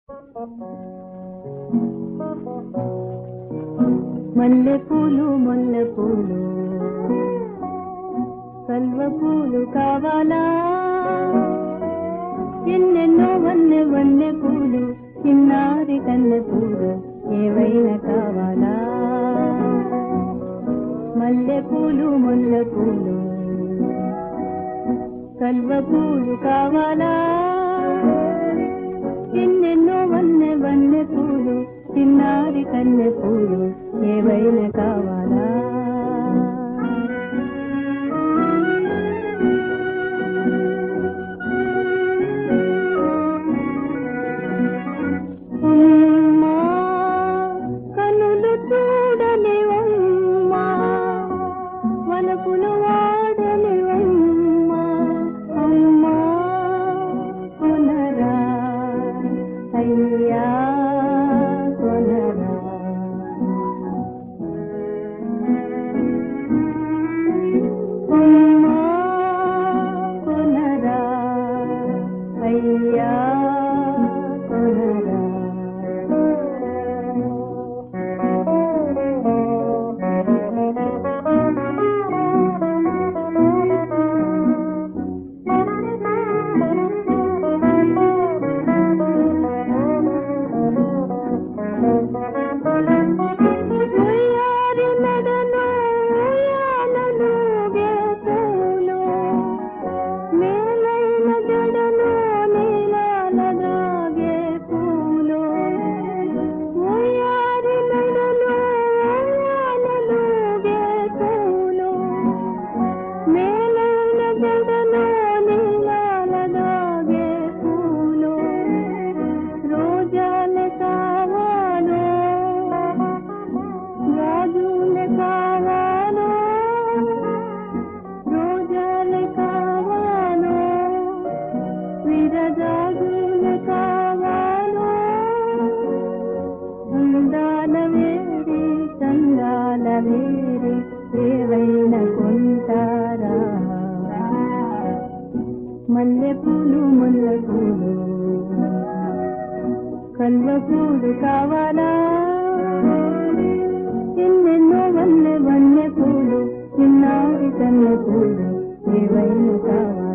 మల్లె పూలు మొల్ల పూలు కల్వ పూలు కావాలా ఎన్నెన్నో వన్నె వన్నె పూలు చిన్నారి కన్నె పూలు ఏవైనా కావాలా మల్లె పూలు మొల్ల పూలు కల్వ పూలు కావాలా ఎన్నెన్నో వన్నె వన్నె పూలు చిన్నారి కన్నె పూలు ఏవైనా కావాలా అమ్మా, కనులు చూడని అమ్మా, వలపులు వాడని అమ్మా, అమ్మా, కొనరా, అయ్యా, కొనరా. అమ్మా, కొనరా, అయ్యా, కొనరా. ఉయ్యారి మెడలో ఉయ్యాలలో గేతులు, మేలైన జడలో నీలాల దాగే పూలు. ఉయ్యారి మెడలో ఉయ్యాలలో గేతులు, మేలైన జడలో నీలాల దాగే పూలు. రోజాలే కావాలో రాజులే కావాలో రోజాలే కావాలో విరజాజులే కావాలో అందాల వేరి చందాల వేరి ఏవైనా కొంటారా మల్లె పూలు ముల్ల పూలు కల్వ పూలు కావాలా ఎన్నెన్నో వన్నె వన్నె పూలు చిన్నారి కన్నె పూలు ఏవైనా కావాలా